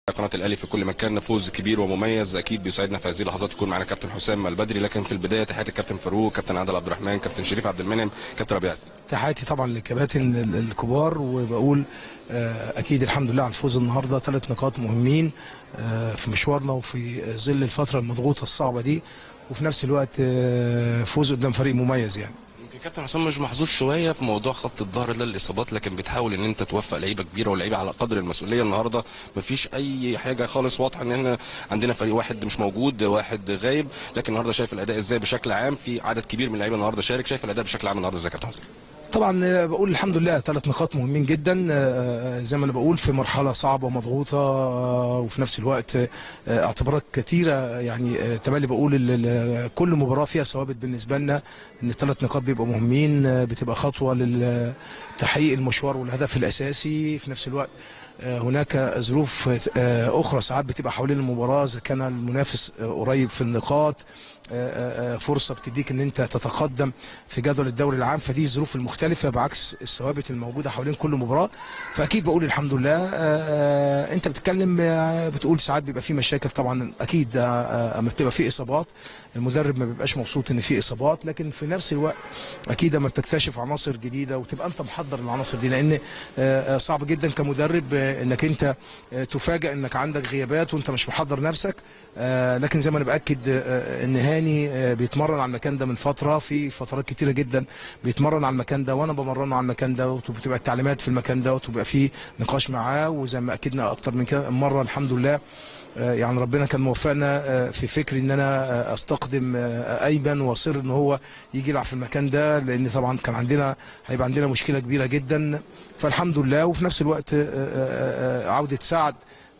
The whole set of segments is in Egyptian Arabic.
قناه الاهلي في كل مكان فوز كبير ومميز اكيد بيسعدنا في هذه اللحظات يكون معنا كابتن حسام البدري لكن في البدايه تحياتي الكابتن فاروق كابتن عادل عبد الرحمن كابتن شريف عبد المنعم كابتن ربيع ياسين تحياتي طبعا للكباتن ال- الكبار وبقول آه، اكيد الحمد لله على الفوز النهارده ثلاث نقاط مهمين آه، في مشوارنا وفي ظل الفتره المضغوطه الصعبه دي وفي نفس الوقت آه، فوز قدام فريق مميز يعني يمكن كابتن حسام مش محظوظ شويه في موضوع خط الظهر ده الاصابات لكن بتحاول ان انت توفق لعيبه كبيره ولعيبه على قدر المسؤوليه النهارده مفيش اي حاجه خالص واضحه ان احنا عندنا فريق واحد مش موجود واحد غايب لكن النهارده شايف الاداء ازاي بشكل عام في عدد كبير من اللعيبه النهارده شارك شايف الاداء بشكل عام النهارده ازاي يا كابتن حسام طبعا آه، بقول الحمد لله ثلاث نقاط مهمين جدا آه، زي ما انا بقول في مرحله صعبه ومضغوطه آه، وفي نفس الوقت آه، اعتبارات كثيره يعني آه، تملي بقول ال- ال- كل مباراه فيها ثوابت بالنسبه لنا ان الثلاث نقاط بيبقوا مهمين آه، بتبقى خطوه لتحقيق المشوار والهدف الاساسي في نفس الوقت آه، هناك ظروف آه، اخرى ساعات بتبقى حوالين المباراه اذا كان المنافس آه، قريب في النقاط آه، آه، فرصه بتديك ان انت تتقدم في جدول الدوري العام فدي الظروف المختلفه بعكس الثوابت الموجوده حوالين كل مباراه فاكيد بقول الحمد لله آه، آه، انت بتتكلم آه، بتقول ساعات بيبقى في مشاكل طبعا اكيد آه، آه، اما بتبقى في اصابات المدرب ما بيبقاش مبسوط ان في اصابات لكن في نفس الوقت اكيد اما بتكتشف عناصر جديده وتبقى انت محضر العناصر دي لان آه، آه، صعب جدا كمدرب آه، انك انت آه، تفاجئ انك عندك غيابات وانت مش محضر نفسك آه، لكن زي ما انا باكد آه، ان هاني آه، بيتمرن على المكان ده من فتره في فترات كتيره جدا بيتمرن على المكان ده وانا بمرنه على المكان ده وبتبقى التعليمات في المكان ده وتبقى في نقاش معاه وزي ما اكدنا اكتر من كده مره الحمد لله آه، يعني ربنا كان موفقنا آه، في فكري ان انا آه، استقدم آه، ايمن واصر ان هو يجي يلعب في المكان ده لان طبعا كان عندنا هيبقى عندنا مشكله كبيره جدا فالحمد لله وفي نفس الوقت آه، آه، آه، عوده سعد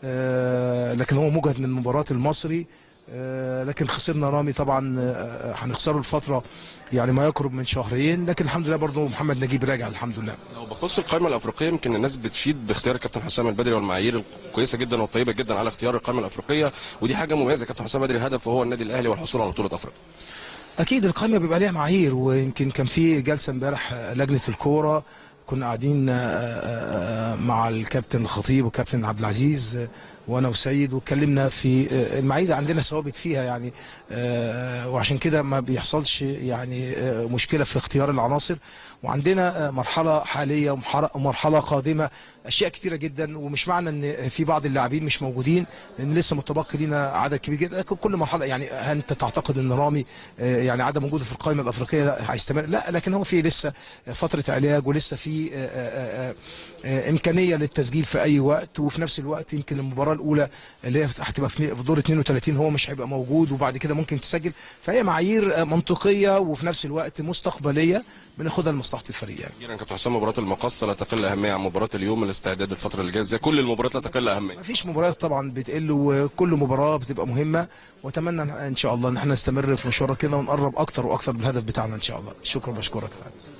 آه، لكن هو مجهد من مباراه المصري آه، لكن خسرنا رامي طبعا آه، هنخسره الفتره يعني ما يقرب من شهرين لكن الحمد لله برضه محمد نجيب راجع الحمد لله لو بخص القائمه الافريقيه يمكن الناس بتشيد باختيار الكابتن حسام البدري والمعايير الكويسه جدا والطيبه جدا على اختيار القائمه الافريقيه ودي حاجه مميزه كابتن حسام البدري هدفه هو النادي الاهلي والحصول على بطوله افريقيا اكيد القائمه بيبقى ليها معايير ويمكن كان في جلسه امبارح آه، لجنه الكوره كنا قاعدين آه، آه، آه، مع الكابتن الخطيب والكابتن عبد العزيز آه، وانا وسيد واتكلمنا في آه، المعايير عندنا ثوابت فيها يعني آه، وعشان كده ما بيحصلش يعني آه، مشكله في اختيار العناصر وعندنا آه، مرحله حاليه ومرحله ومرحلة قادمه اشياء كتيره جدا ومش معنى ان في بعض اللاعبين مش موجودين لان لسه متبقي لينا عدد كبير جدا لكن كل مرحله يعني هل انت تعتقد ان رامي آه، يعني عدم وجوده في القائمه الافريقيه ده هيستمر لا لكن هو في لسه فتره علاج ولسه في آه، آه، آه، آه، امكانيه للتسجيل في اي وقت وفي نفس الوقت يمكن المباراه الاولى اللي هي هتبقى في في دور 32 هو مش هيبقى موجود وبعد كده ممكن تسجل فهي معايير آه، منطقيه وفي نفس الوقت مستقبليه بناخدها لمصلحه الفريق يعني. اخيرا كابتن حسام مباراه المقصه لا تقل اهميه عن مباراه اليوم الاستعداد الفتره اللي جايه زي كل المباريات لا تقل اهميه ما فيش مباريات طبعا بتقل وكل مباراه بتبقى مهمه واتمنى ان شاء الله ان احنا نستمر في مشوارنا كده ونقرب اكتر واكتر من الهدف بتاعنا ان شاء الله شكرا بشكرك